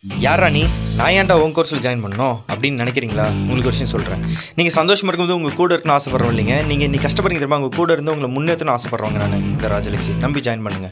யாரா நீ நான் ஏன்டா உன் கோர்ஸில் ஜாயின் பண்ணணும் அப்படின்னு நினைக்கிறீங்களா உங்களுக்கு ஒரு விஷயம் சொல்கிறேன் நீங்கள் சந்தோஷமாக இருக்கும்போது உங்கள் கூட இருக்கணும்னு ஆசைப்படுறோம் இல்லைங்க நீங்கள் நீ கஷ்டப்படுறீங்க தெரியுமா உங்கள் கூட இருந்து உங்களை முன்னேற்றணும் ஆசைப்படுறவங்க நான் இந்த ராஜலட்சி நம்பி ஜாயின் பண்ணுங்கள்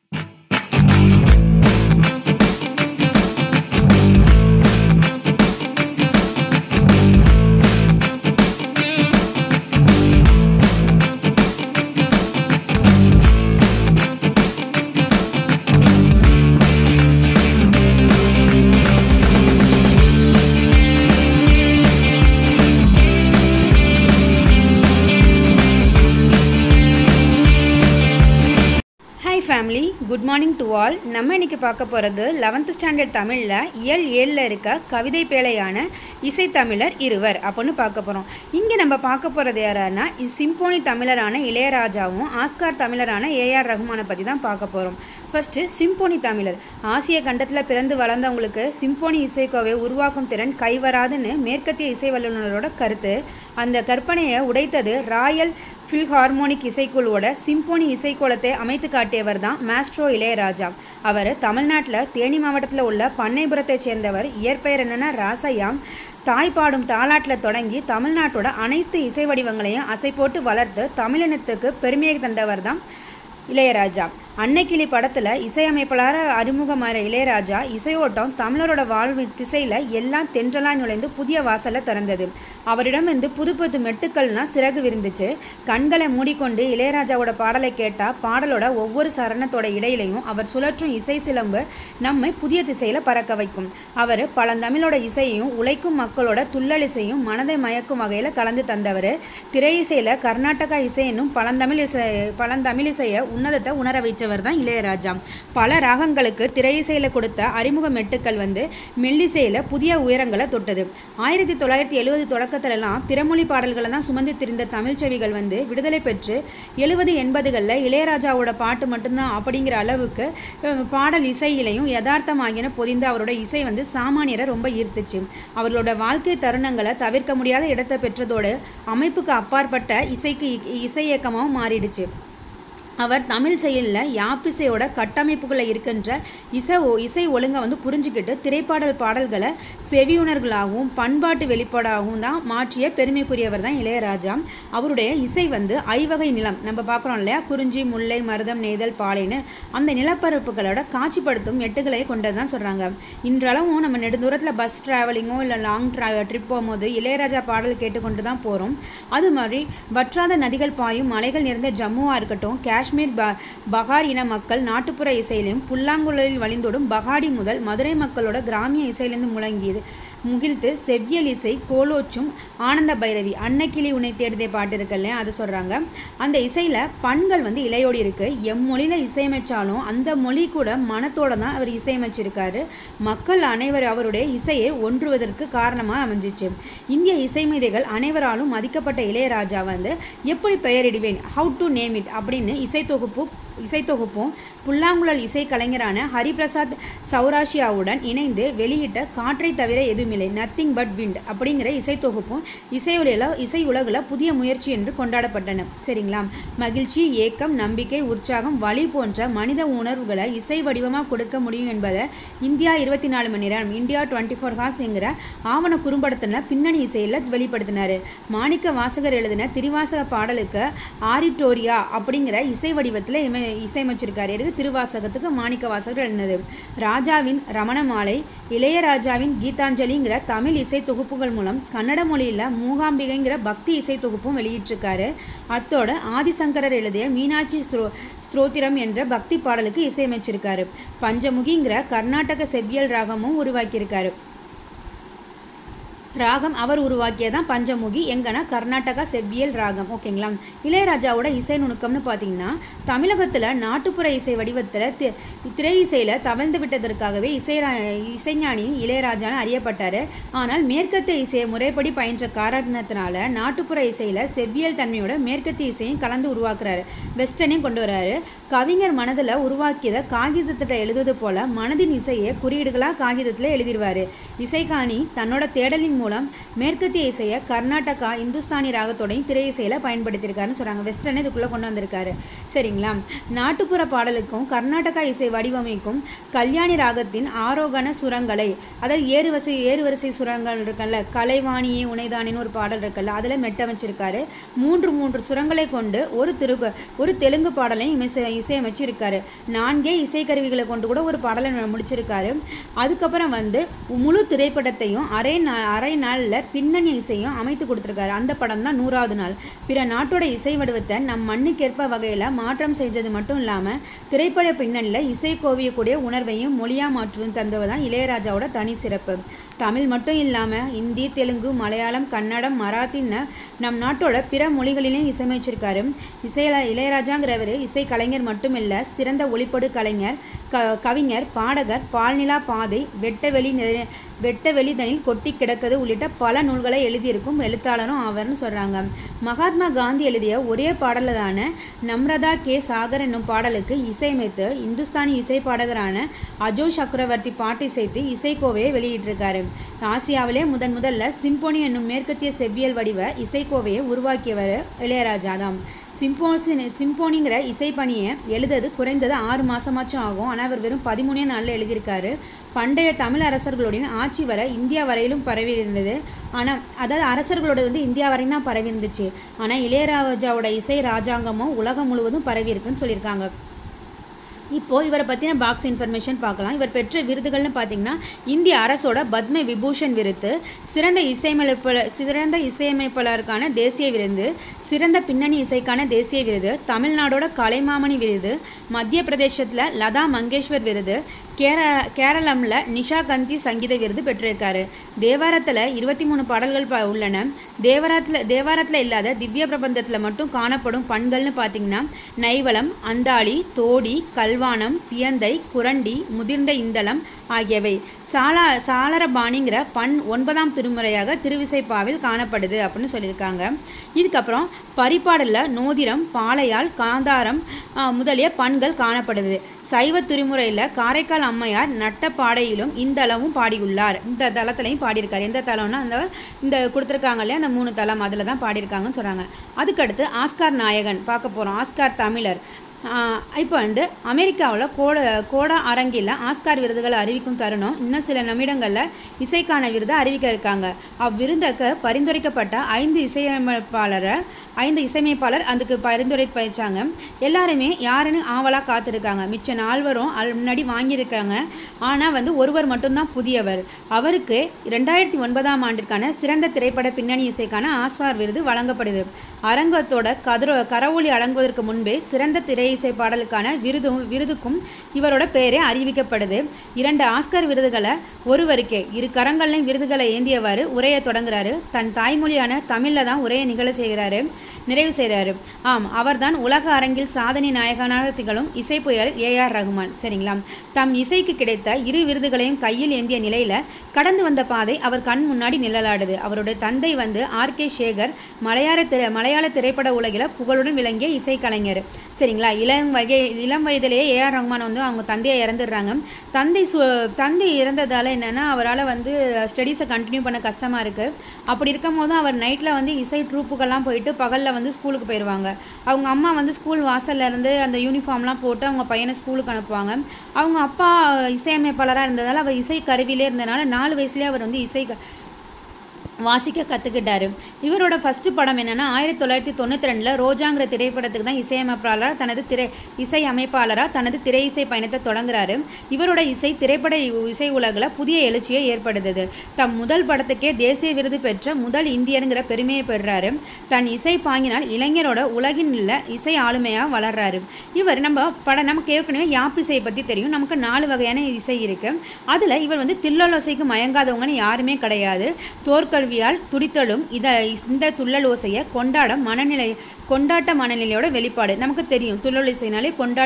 hi family good morning to all நம்ம இன்னைக்கு பார்க்க போகிறது லெவன்த் ஸ்டாண்டர்ட் தமிழில் இயல் ஏழில் இருக்க கவிதை பேழையான இசைத்தமிழர் இருவர் அப்படின்னு பார்க்க போகிறோம் இங்கே நம்ம பார்க்க போகிறது யாரானா சிம்போனி தமிழரான இளையராஜாவும் ஆஸ்கார் தமிழரான ஏஆர் ரஹ்மானை பற்றி தான் பார்க்க போகிறோம் ஃபஸ்ட்டு சிம்போனி தமிழர் ஆசிய கண்டத்தில் பிறந்து வளர்ந்தவங்களுக்கு சிம்போனி இசைக்கோவை உருவாக்கும் திறன் கைவராதுன்னு மேற்கத்திய இசை வல்லுநரோட கருத்து அந்த கற்பனையை உடைத்தது ராயல் ஃபில்ஹார்மோனிக் இசைக்குழுவோட சிம்போனி இசைக்கோலத்தை அமைத்து காட்டியவர் தான் மாஸ்ட்ரோ இளையராஜா அவர் தமிழ்நாட்டில் தேனி மாவட்டத்தில் உள்ள பண்ணைபுரத்தைச் சேர்ந்தவர் இயற்பெயர் என்னன்னா ராசையா தாய் பாடும் தாலாட்டில் தொடங்கி தமிழ்நாட்டோட அனைத்து இசை வடிவங்களையும் அசை போட்டு வளர்த்து தமிழினத்துக்கு பெருமையை தந்தவர் தான் இளையராஜா அன்னைக்கிளி படத்தில் இசையமைப்பாளர் அறிமுகமான இளையராஜா இசையோட்டம் தமிழரோட வாழ்வு திசையில் எல்லாம் தென்றலாய் நுழைந்து புதிய வாசலை திறந்தது அவரிடம் வந்து புது புது மெட்டுக்கள்னா சிறகு விரிந்துச்சு கண்களை மூடிக்கொண்டு இளையராஜாவோட பாடலை கேட்டால் பாடலோட ஒவ்வொரு சரணத்தோட இடையிலையும் அவர் சுழற்றும் இசை சிலம்பு நம்மை புதிய திசையில் பறக்க வைக்கும் அவர் பழந்தமிழோட இசையையும் உழைக்கும் மக்களோட துள்ளல் இசையும் மனதை மயக்கும் வகையில் கலந்து தந்தவர் திரை இசையில் கர்நாடகா இசை என்னும் பழந்தமிழ் இசை பழந்தமிழ் இசையை உன்னதத்தை உணர வைச்சவர் தான் இளையராஜா பல ராகங்களுக்கு திரை இசையில் கொடுத்த அறிமுக மெட்டுக்கள் வந்து மெல்லிசையில் புதிய உயரங்களை தொட்டது ஆயிரத்தி தொள்ளாயிரத்தி எழுபது தொடக்கத்திலலாம் பிறமொழி பாடல்களை தான் சுமந்து திரிந்த தமிழ் செவிகள் வந்து விடுதலை பெற்று எழுபது எண்பதுகளில் இளையராஜாவோட பாட்டு மட்டும்தான் அப்படிங்கிற அளவுக்கு அஹ், பாடல் இசையிலையும் யதார்த்தமாகின பொதிந்த அவரோட இசை வந்து சாமானியரை ரொம்ப ஈர்த்துச்சு அவர்களோட வாழ்க்கை தருணங்களை தவிர்க்க முடியாத இடத்தை பெற்றதோடு அமைப்புக்கு அப்பாற்பட்ட இசைக்கு இ- இசை இயக்கமாகவும் மாறிடுச்சு அவர் தமிழ் செயலில் யாப்பிசையோட கட்டமைப்புகளில் இருக்கின்ற இசை ஒ- இசை ஒழுங்கை வந்து புரிஞ்சுக்கிட்டு திரைப்பாடல் பாடல்களை செவியுணர்களாகவும் பண்பாட்டு வெளிப்பாடாகவும் தான் மாற்றிய பெருமைக்குரியவர் தான் இளையராஜா அவருடைய இசை வந்து ஐவகை நிலம் நம்ம பார்க்குறோம் இல்லையா குறிஞ்சி முல்லை மருதம் நெய்தல் பாலைன்னு அந்த நிலப்பரப்புகளோட காட்சிப்படுத்தும் எட்டுகளை கொண்டது தான் சொல்கிறாங்க இன்றளவும் நம்ம நெடுந்தூரத்தில் பஸ் ட்ராவலிங்கோ இல்லை லாங் ட்ரா ட்ரிப் போகும்போது இளையராஜா பாடல் கேட்டுக்கொண்டு தான் போகிறோம் அது மாதிரி வற்றாத நதிகள் பாயும் மலைகள் நிறைந்த ஜம்முவாக இருக்கட்டும் காஷ்மீர் ப பகார் இன மக்கள் நாட்டுப்புற இசையிலும் புல்லாங்குழலில் வழிந்தோடும் பகாடி முதல் மதுரை மக்களோட கிராமிய இசையிலிருந்து முழங்கியது முகிழ்த்து செவ்வியல் இசை கோலோச்சும் ஆனந்த பைரவி அன்னக்கிளி உன்னை தேடுதே பாட்டு இருக்குல்ல அது சொல்கிறாங்க அந்த இசையில் பண்கள் வந்து இலையோடி இருக்கு எம்மொழியில் இசையமைச்சாலும் அந்த மொழி கூட மனத்தோட தான் அவர் இசையமைச்சிருக்காரு மக்கள் அனைவர் அவருடைய இசையை ஒன்றுவதற்கு காரணமாக அமைஞ்சிச்சு இந்திய இசை மேதைகள் அனைவராலும் மதிக்கப்பட்ட இளையராஜா வந்து எப்படி பெயரிடுவேன் ஹவு டு நேம் இட் அப்படின்னு இசை தொகுப்பு இசைத்தொகுப்பும் புல்லாங்குழல் இசை கலைஞரான ஹரிபிரசாத் சௌராஷியாவுடன் இணைந்து வெளியிட்ட காற்றை தவிர எதுவுமில்லை நத்திங் பட் விண்ட் அப்படிங்கிற இசைத்தொகுப்பும் இசையுலகில் இசை உலகில் புதிய முயற்சி என்று கொண்டாடப்பட்டன சரிங்களா மகிழ்ச்சி ஏக்கம் நம்பிக்கை உற்சாகம் வலி போன்ற மனித உணர்வுகளை இசை வடிவமாக கொடுக்க முடியும் என்பதை இந்தியா இருபத்தி நாலு மணி நேரம் இந்தியா டுவெண்ட்டி ஃபோர் ஹார்ஸ்ங்கிற ஆவண குறும்படத்தின பின்னணி இசையில் வெளிப்படுத்தினார் மாணிக்க வாசகர் எழுதின திருவாசக பாடலுக்கு ஆரிட்டோரியா அப்படிங்கிற இசை வடிவத்தில் இமை இசையமைச்சிருக்காரு எதுக்கு திருவாசகத்துக்கு மாணிக்க வாசகர் எழுதினது ராஜாவின் ரமண மாலை இளையராஜாவின் கீதாஞ்சலிங்கிற தமிழ் இசை தொகுப்புகள் மூலம் கன்னட மொழியில் மூகாம்பிகைங்கிற பக்தி இசை தொகுப்பும் வெளியிட்டிருக்காரு அத்தோட ஆதிசங்கரர் எழுதிய மீனாட்சி ஸ்தோ ஸ்தோத்திரம் என்ற பக்தி பாடலுக்கு இசையமைச்சிருக்காரு பஞ்சமுகிங்கிற கர்நாடக செவ்வியல் ராகமும் உருவாக்கியிருக்காரு ராகம் அவர் உருவாக்கியதான் பஞ்சமுகி எங்கன்னா கர்நாடகா செவ்வியல் ராகம் ஓகேங்களா இளையராஜாவோட இசை நுணுக்கம்னு பார்த்தீங்கன்னா தமிழகத்தில் நாட்டுப்புற இசை வடிவத்தில் தி திரை இசையில் தவழ்ந்து விட்டதற்காகவே இசை இசைஞானி இளையராஜான்னு அறியப்பட்டார் ஆனால் மேற்கத்திய இசையை முறைப்படி பயின்ற காரணத்தினால நாட்டுப்புற இசையில் செவ்வியல் தன்மையோட மேற்கத்திய இசையும் கலந்து உருவாக்குறாரு வெஸ்டர்னையும் கொண்டு வராரு கவிஞர் மனதில் உருவாக்கியதை காகிதத்தில் எழுதுவது போல மனதின் இசையை குறியீடுகளாக காகிதத்தில் எழுதிடுவார் இசைக்காணி தன்னோட தேடலின் மூலம் மேற்கத்திய இசையை கர்நாடகா இந்துஸ்தானி ராகத்தோடையும் திரை இசையில் பயன்படுத்தியிருக்காருன்னு சொல்கிறாங்க வெஸ்டர்னே இதுக்குள்ளே கொண்டு வந்திருக்காரு சரிங்களா நாட்டுப்புற பாடலுக்கும் கர்நாடகா இசை வடிவமைக்கும் கல்யாணி ராகத்தின் ஆரோகண சுரங்களை அதாவது ஏறு வரிசை ஏறு வரிசை சுரங்கள் இருக்குல்ல கலைவாணியே உனைதானின்னு ஒரு பாடல் இருக்குல்ல அதில் மெட்டமைச்சிருக்காரு மூன்று மூன்று சுரங்களை கொண்டு ஒரு திரு ஒரு தெலுங்கு பாடலையும் இசை இசையமைச்சிருக்காரு நான்கே இசைக்கருவிகளை கொண்டு கூட ஒரு பாடலை ந- முடிச்சிருக்காரு அதுக்கப்புறம் வந்து முழு திரைப்படத்தையும் அரை நா அரை நாளில் பின்னணி இசையும் அமைத்து கொடுத்துருக்காரு அந்த படம் தான் நூறாவது நாள் பிற நாட்டோட இசை வடிவத்தை நம் மண்ணுக்கேற்ப வகையில் மாற்றம் செஞ்சது மட்டும் இல்லாமல் திரைப்பட பின்னணியில் இசை கோவியக்கூடிய உணர்வையும் மொழியாக மாற்றும் தந்தவர் தான் இளையராஜாவோட தனி சிறப்பு தமிழ் மட்டும் இல்லாமல் இந்தி தெலுங்கு மலையாளம் கன்னடம் மராத்தின்னு நம் நாட்டோட பிற மொழிகளிலையும் இசையமைச்சிருக்காரு இசையில இளையராஜாங்கிறவர் இசை கலைஞர் மட்டுமில்ல சிறந்த ஒளிப்படு கலைஞர் க கவிஞர் பாடகர் பால்நிலா பாதை வெட்டவெளி நிறை- வெட்டவெளிதனில் கொட்டி கிடக்குது உள்ளிட்ட பல நூல்களை எழுதியிருக்கும் எழுத்தாளரும் ஆவர்னு சொல்கிறாங்க மகாத்மா காந்தி எழுதிய ஒரே பாடலதான நம்ரதா கே சாகர் என்னும் பாடலுக்கு இசையமைத்து இந்துஸ்தானி இசை பாடகரான அஜோ சக்கரவர்த்தி பாட்டு இசைத்து இசைக்கோவையை வெளியிட்டிருக்காரு ஆசியாவிலே முதன் முதல்ல சிம்போனி என்னும் மேற்கத்திய செவ்வியல் வடிவ இசைக்கோவையை உருவாக்கியவர் இளையராஜா தான் சிம்போசி சிம்போனிங்கிற இசைப்பணியை எழுதுறது குறைந்தது ஆறு மாசமாச்சும் ஆகும் ஆனால் அவர் வெறும் பதிமூணே நாளில் எழுதியிருக்காரு பண்டைய தமிழ் அரசர்களுடைய ஆட்சி வர இந்தியா வரையிலும் பரவி இருந்தது ஆனால் அதாவது அரசர்களோட வந்து இந்தியா வரையும் தான் பரவி இருந்துச்சு ஆனால் இளையராஜாவோட இசை ராஜாங்கமும் உலகம் முழுவதும் பரவி இருக்குன்னு சொல்லியிருக்காங்க இப்போ இவரை பற்றின பாக்ஸ் இன்ஃபர்மேஷன் பார்க்கலாம் இவர் பெற்ற விருதுகள்னு பார்த்தீங்கன்னா இந்திய அரசோட பத்ம விபூஷன் விருது சிறந்த இசையமைப்பாளர் சிறந்த இசையமைப்பாளருக்கான தேசிய விருது சிறந்த பின்னணி இசைக்கான தேசிய விருது தமிழ்நாடோட கலைமாமணி விருது மத்திய பிரதேசத்தில் லதா மங்கேஷ்வர் விருது கேர கேரளம்ல நிஷா கந்தி சங்கீத விருது பெற்றிருக்காரு தேவாரத்தில் இருபத்தி மூணு பாடல்கள் ப- உள்ளன தேவாரத்தில் தேவாரத்தில் இல்லாத திவ்ய பிரபந்தத்தில் மட்டும் காணப்படும் பண்கள்னு பார்த்தீங்கன்னா நைவலம் அந்தாளி தோடி கல்வானம் பியந்தை குரண்டி முதிர்ந்த இந்தளம் ஆகியவை சாலா சாளரபாணிங்கிற பண் ஒன்பதாம் திருமுறையாக திருவிசைப்பாவில் காணப்படுது அப்படின்னு சொல்லியிருக்காங்க இதுக்கப்புறம் பரிபாடலில் நோதிரம் பாலையால் காந்தாரம் ஆ, முதலிய பண்கள் காணப்படுது சைவ திருமுறையில் காரைக்கால் அம்மையார் நட்ட பாடையிலும் இந்த அளவும் பாடியுள்ளார் இந்த தளத்துலையும் பாடியிருக்காரு எந்த தளம்னா அந்த இந்த கொடுத்துருக்காங்க இல்லையா அந்த மூணு தளம் அதில் தான் பாடியிருக்காங்கன்னு சொல்கிறாங்க அதுக்கடுத்து ஆஸ்கார் நாயகன் பார்க்க போகிறோம் ஆஸ்கார் தமிழர் இப்போ வந்து அமெரிக்காவில் கோட கோடா அரங்கில் ஆஸ்கார் விருதுகளை அறிவிக்கும் தருணம் இன்னும் சில நிமிடங்களில் இசைக்கான விருதை அறிவிக்க இருக்காங்க அவ்விருதுக்கு பரிந்துரைக்கப்பட்ட ஐந்து இசையமைப்பாளரை ஐந்து இசையமைப்பாளர் அதுக்கு பரிந்துரை பயிற்சாங்க எல்லாருமே யாருன்னு ஆவலாக காத்திருக்காங்க மிச்ச நால்வரும் அது முன்னாடி வாங்கியிருக்காங்க ஆனால் வந்து ஒருவர் மட்டும்தான் புதியவர் அவருக்கு ரெண்டாயிரத்தி ஒன்பதாம் ஆண்டிற்கான சிறந்த திரைப்பட பின்னணி இசைக்கான ஆஸ்கார் விருது வழங்கப்படுது அரங்கத்தோட கதிர கரவொலி அடங்குவதற்கு முன்பே சிறந்த திரை இசை பாடலுக்கான விருதும் விருதுக்கும் இவரோட பெயரே அறிவிக்கப்படுது இரண்டு ஆஸ்கர் விருதுகளை ஒருவருக்கே இரு கரங்களையும் விருதுகளை ஏந்தியவாறு உரையை தொடங்குறாரு தன் தாய்மொழியான தமிழில் தான் உரையை நிகழ செய்கிறாரு நிறைவு செய்கிறாரு ஆம் அவர்தான் உலக அரங்கில் சாதனை நாயகனாக திகழும் இசை புயல் ஏஆர் ரகுமான் சரிங்களா தம் இசைக்கு கிடைத்த இரு விருதுகளையும் கையில் ஏந்திய நிலையில கடந்து வந்த பாதை அவர் கண் முன்னாடி நிழலாடுது அவருடைய தந்தை வந்து ஆர் கே சேகர் மலையாள திரை மலையாள திரைப்பட உலகில் புகழுடன் விளங்கிய இசைக்கலைஞர் சரிங்களா இளம் வகை இளம் வயதிலேயே ஏஆர் ரஹ்மான் வந்து அவங்க தந்தையை இறந்துடுறாங்க தந்தை சு தந்தை இறந்ததால் என்னென்னா அவரால் வந்து ஸ்டடீஸை கண்டினியூ பண்ண கஷ்டமாக இருக்குது அப்படி இருக்கும் போது அவர் நைட்டில் வந்து இசை ட்ரூப்புக்கெல்லாம் போயிட்டு பகலில் வந்து ஸ்கூலுக்கு போயிடுவாங்க அவங்க அம்மா வந்து ஸ்கூல் வாசல்ல இருந்து அந்த யூனிஃபார்ம்லாம் போட்டு அவங்க பையனை ஸ்கூலுக்கு அனுப்புவாங்க அவங்க அப்பா இசையமைப்பாளராக இருந்ததால் அவர் இசை கருவியிலே இருந்தனால நாலு வயசுலேயே அவர் வந்து இசை க- வாசிக்க கற்றுக்கிட்டாரு இவரோட ஃபஸ்ட்டு படம் என்னென்னா ஆயிரத்தி தொள்ளாயிரத்தி தொண்ணூற்றி ரெண்டில் ரோஜாங்கிற திரைப்படத்துக்கு தான் இசையமைப்பாளராக தனது திரை இசை அமைப்பாளராக தனது திரை இசை பயணத்தை தொடங்குறாரு இவரோட இசை திரைப்பட இசை உலகில் புதிய எழுச்சியை ஏற்படுத்துது தம் முதல் படத்துக்கே தேசிய விருது பெற்ற முதல் இந்தியனுங்கிற பெருமையை பெறுறாரு தன் இசை பாங்கினால் இளைஞரோட உலகின் உள்ள இசை ஆளுமையாக வளர்றாரு இவர் நம்ம படம் நமக்கு ஏற்கனவே யாப் இசையை பற்றி தெரியும் நமக்கு நாலு வகையான இசை இருக்கு அதில் இவர் வந்து தில்லோசைக்கு மயங்காதவங்கன்னு யாருமே கிடையாது தோற்கல்வியால் துடித்தலும் இத இந்த துள்ளல் ஓசையை கொண்டாட மனநிலை கொண்டாட்ட மனநிலையோட வெளிப்பாடு நமக்கு தெரியும் துள்ளல் இசைனாலே கொண்டாட்ட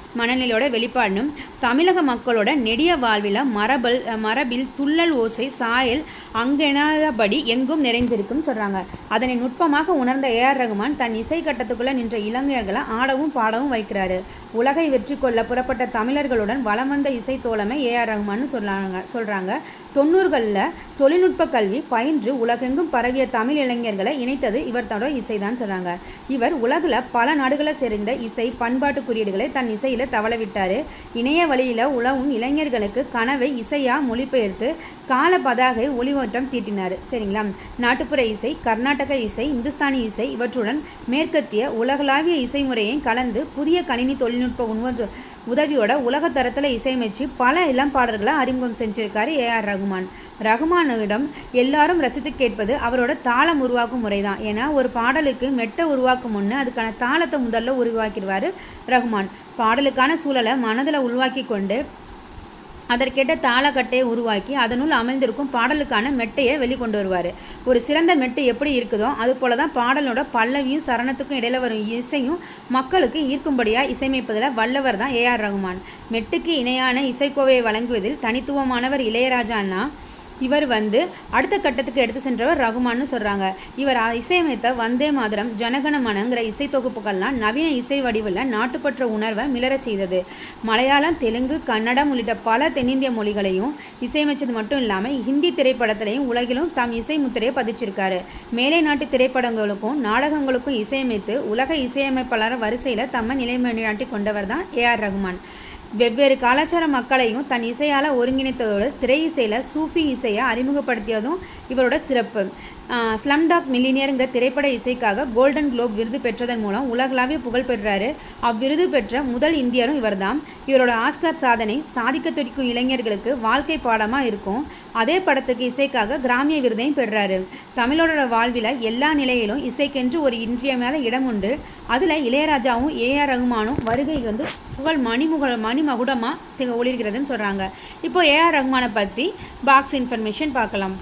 மனநிலையோட வெளிப்பாடுனும் தமிழக மக்களோட நெடிய வாழ்வில் மரபல் மரபில் துள்ளல் ஓசை சாயல் அங்கெனாதபடி எங்கும் நிறைந்திருக்கும் சொல்கிறாங்க அதனை நுட்பமாக உணர்ந்த ஏஆர் ரகுமான் தன் இசை கட்டத்துக்குள்ளே நின்ற இளைஞர்களை ஆடவும் பாடவும் வைக்கிறாரு உலகை வெற்றி கொள்ள புறப்பட்ட தமிழர்களுடன் வலம் வந்த இசை தோழமை ஏஆர் ரகுமான்னு சொல்றாங்க சொல்கிறாங்க தொண்ணூறுகளில் தொழில்நுட்ப கல்வி பயின்று உலகெங்கும் பரவிய தமிழ் இளைஞர்களை இணைத்தது இவர்தோட இசைதான் சொல்கிறாங்க இவர் உலகில் பல நாடுகளை சேர்ந்த இசை பண்பாட்டு குறியீடுகளை தன் இசையில் தவள விட்டார் இணைய வழியில் உலவும் இளைஞர்களுக்கு கனவை இசையாக மொழிபெயர்த்து கால பதாகை ஒளிவட்டம் தீட்டினார் சரிங்களா நாட்டுப்புற இசை கர்நாடக இசை இந்துஸ்தானி இசை இவற்றுடன் மேற்கத்திய உலகளாவிய இசை முறையை கலந்து புதிய கணினி தொழில்நுட்ப உணவு உதவியோட உலக தரத்தில் இசையமைச்சு பல இளம் பாடல்களை அறிமுகம் செஞ்சிருக்காரு ஏஆர் ரகுமான் ரகுமானிடம் எல்லாரும் ரசித்து கேட்பது அவரோட தாளம் உருவாக்கும் முறை தான் ஏன்னா ஒரு பாடலுக்கு மெட்டை உருவாக்கும் முன்னே அதுக்கான தாளத்தை முதல்ல உருவாக்கிடுவார் ரகுமான் பாடலுக்கான சூழலை மனதில் உருவாக்கி கொண்டு அதற்கேற்ற தாளக்கட்டையை உருவாக்கி அதனுள் அமைந்திருக்கும் பாடலுக்கான மெட்டையை வெளிக்கொண்டு வருவார் ஒரு சிறந்த மெட்டு எப்படி இருக்குதோ அது போல தான் பாடலோட பல்லவியும் சரணத்துக்கும் இடையில வரும் இசையும் மக்களுக்கு ஈர்க்கும்படியாக இசையமைப்பதில் வல்லவர் தான் ஏஆர் ரகுமான் மெட்டுக்கு இணையான இசைக்கோவையை வழங்குவதில் தனித்துவமானவர் இளையராஜான்னா இவர் வந்து அடுத்த கட்டத்துக்கு எடுத்து சென்றவர் ரகுமான்னு சொல்கிறாங்க இவர் அ- இசையமைத்த வந்தே மாதரம் ஜனகணமனங்கிற இசை தொகுப்புகள்லாம் நவீன இசை வடிவில் நாட்டுப்பற்ற உணர்வை மிளறச் செய்தது மலையாளம் தெலுங்கு கன்னடம் உள்ளிட்ட பல தென்னிந்திய மொழிகளையும் இசையமைச்சது மட்டும் இல்லாமல் ஹிந்தி திரைப்படத்திலையும் உலகிலும் தம் இசை முத்திரையை பதிச்சிருக்காரு மேலை நாட்டு திரைப்படங்களுக்கும் நாடகங்களுக்கும் இசையமைத்து உலக இசையமைப்பாளர் வரிசையில் தம்மை நிலைநாட்டி கொண்டவர் தான் ஏஆர் ரகுமான் வெவ்வேறு கலாச்சார மக்களையும் தன் இசையால் ஒருங்கிணைத்ததோடு திரை இசையில் சூஃபி இசையை அறிமுகப்படுத்தியதும் இவரோட சிறப்பு ஸ்லம்டாக் மில்லினியருங்கிற திரைப்பட இசைக்காக கோல்டன் குளோப் விருது பெற்றதன் மூலம் உலகளாவிய புகழ் பெற்றாரு அவ்விருது பெற்ற முதல் இந்தியரும் இவர்தான் இவரோட ஆஸ்கார் சாதனை சாதிக்க துடிக்கும் இளைஞர்களுக்கு வாழ்க்கை பாடமாக இருக்கும் அதே படத்துக்கு இசைக்காக கிராமிய விருதையும் பெறாரு தமிழோட வாழ்வில் எல்லா நிலையிலும் இசைக்கென்று ஒரு இன்றியமையாத இடம் உண்டு அதில் இளையராஜாவும் ஏஆர் ரகுமானும் வருகை வந்து புகழ் மணிமுக மணிமகுடமாக திக ஒளிர்கிறதுன்னு சொல்கிறாங்க இப்போ ஏஆர் ரகுமானை பற்றி பாக்ஸ் இன்ஃபர்மேஷன் பார்க்கலாம்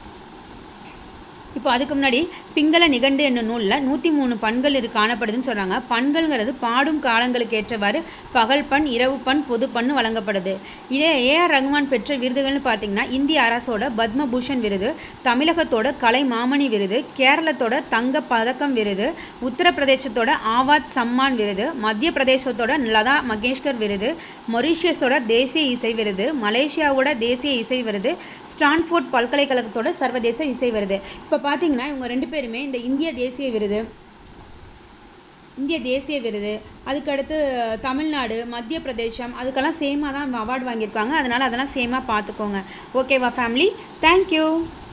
இப்போ அதுக்கு முன்னாடி பிங்கள நிகண்டு என்னும் நூலில் நூற்றி மூணு பண்கள் இரு காணப்படுதுன்னு சொல்கிறாங்க பண்கள்ங்கிறது பாடும் காலங்களுக்கு ஏற்றவாறு பகல் பண் இரவு பண் பொது பண்ணு வழங்கப்படுது இதே ஏஆர் ரகுமான் பெற்ற விருதுகள்னு பார்த்தீங்கன்னா இந்திய அரசோட பத்மபூஷன் விருது தமிழகத்தோட கலை மாமணி விருது கேரளத்தோட தங்க பதக்கம் விருது உத்தரப்பிரதேசத்தோட ஆவாத் சம்மான் விருது மத்திய பிரதேசத்தோட லதா மங்கேஷ்கர் விருது மொரீஷியஸோட தேசிய இசை விருது மலேசியாவோட தேசிய இசை விருது ஸ்டான்ஃபோர்ட் பல்கலைக்கழகத்தோட சர்வதேச இசை விருது இப்போ பார்த்தீங்கன்னா இவங்க ரெண்டு பேருமே இந்த இந்திய தேசிய விருது இந்திய தேசிய விருது அதுக்கடுத்து தமிழ்நாடு மத்திய பிரதேசம் அதுக்கெல்லாம் சேமாக தான் அவார்டு வாங்கியிருக்காங்க அதனால் அதெல்லாம் சேமாக பார்த்துக்கோங்க ஓகேவா ஃபேமிலி தேங்க்யூ